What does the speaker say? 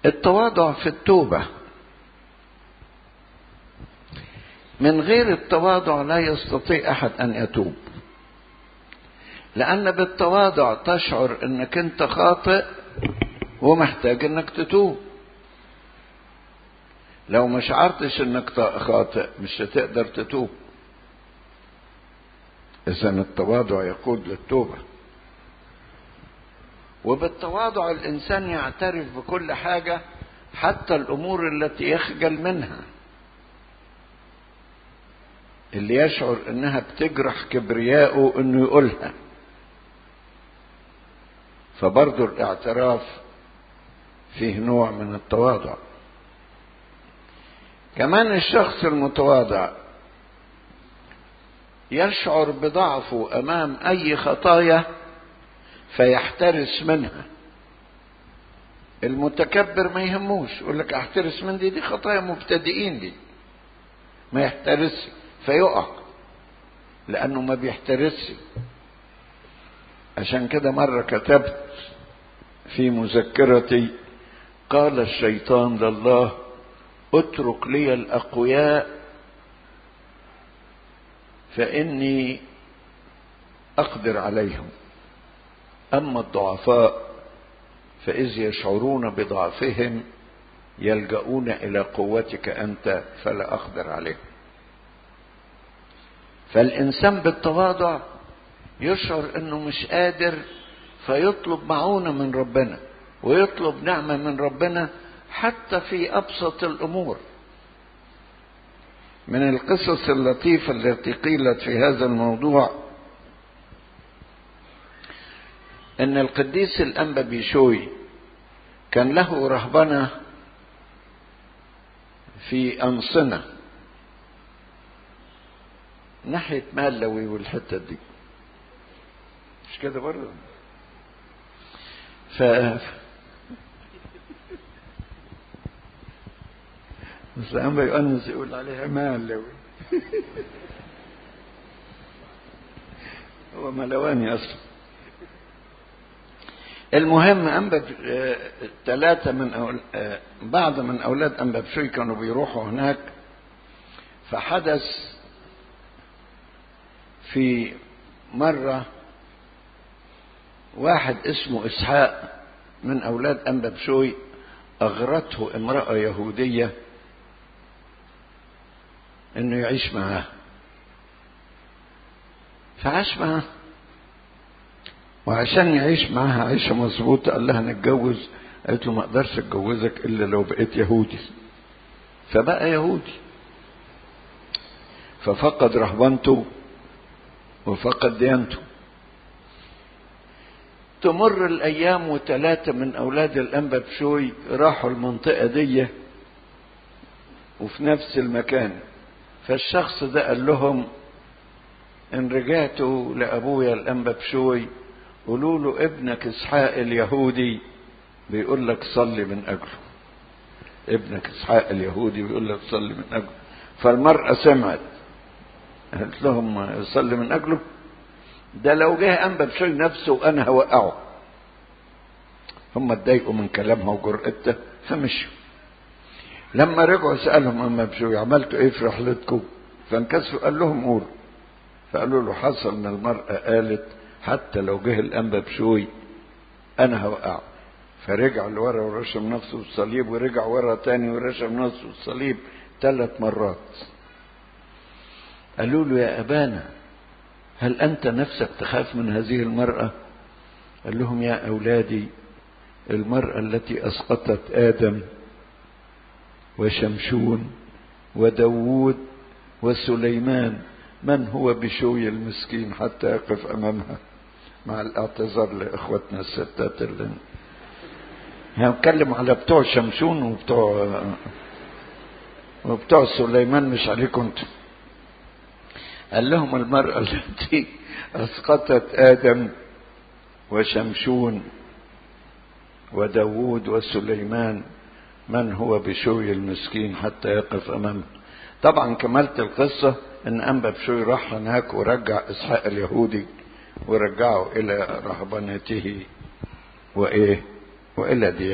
التواضع في التوبة من غير التواضع لا يستطيع أحد أن يتوب لأن بالتواضع تشعر أنك أنت خاطئ ومحتاج أنك تتوب لو ما شعرتش أنك خاطئ مش هتقدر تتوب إذا التواضع يقود للتوبة وبالتواضع الإنسان يعترف بكل حاجة حتى الأمور التي يخجل منها اللي يشعر انها بتجرح كبرياءه انه يقولها فبرضه الاعتراف فيه نوع من التواضع كمان الشخص المتواضع يشعر بضعفه امام اي خطايا فيحترس منها المتكبر ما يهموش يقول لك احترس من دي دي خطايا مبتدئين دي ما يحترسش فيقع لانه ما بيحترسش عشان كده مره كتبت في مذكرتي قال الشيطان لله اترك لي الاقوياء فاني اقدر عليهم اما الضعفاء فاذ يشعرون بضعفهم يلجؤون الى قوتك انت فلا اقدر عليهم فالإنسان بالتواضع يشعر أنه مش قادر فيطلب معونة من ربنا ويطلب نعمة من ربنا حتى في أبسط الأمور من القصص اللطيفة التي قيلت في هذا الموضوع أن القديس الأنبا بيشوي كان له رهبنة في أنصنة ناحية مالوي والحتة دي مش كده برضه ف بس أما يؤنس يقول عليها مالوي هو ملواني أصلا المهم أنبا ثلاثة من أول... بعض من أولاد أنبا بشوي كانوا بيروحوا هناك فحدث في مرة واحد اسمه إسحاق من أولاد أنبا بشوي أغرته امرأة يهودية إنه يعيش معاها فعاش معاها وعشان يعيش معاها عيشة مظبوطة قال لها نتجوز قالت له ما اقدرش اتجوزك الا لو بقيت يهودي فبقى يهودي ففقد رهبنته وفقد ديانته تمر الايام وثلاثة من اولاد الانبا بشوي راحوا المنطقة دي وفي نفس المكان فالشخص ده قال لهم ان رجعتوا لابويا الانبا بشوي قولوا له ابنك اسحاق اليهودي بيقول لك صلي من اجله ابنك اسحاق اليهودي بيقول لك صلي من اجله فالمرأة سمعت قالت لهم صلي من اجله ده لو جه انبا بشوي نفسه وانا هوقعه هم اتضايقوا من كلامها وجرأتها فمشوا لما رجعوا سألهم أما بشوي عملتوا ايه في رحلتكم فانكسروا قال لهم قولوا فقالوا له حصل ان المرأة قالت حتى لو جه الانبا بشوي انا هوقعه فرجع لورا ورشم نفسه بالصليب ورجع ورا تاني ورشم نفسه بالصليب ثلاث مرات قالوا له يا ابانا هل انت نفسك تخاف من هذه المرأة قال لهم يا اولادي المرأة التي اسقطت ادم وشمشون وداوود وسليمان من هو بشوي المسكين حتى يقف امامها مع الاعتذار لاخوتنا الستات اللي هنتكلم على بتوع شمشون وبتوع وبتوع سليمان مش عليكم انتم قال لهم المرأة التي أسقطت آدم وشمشون وداوود وسليمان من هو بشوي المسكين حتى يقف أمامه طبعا كملت القصة ان انبا بشوي راح هناك ورجع اسحاق اليهودي ورجعه الى رهبنته وايه والى ديانته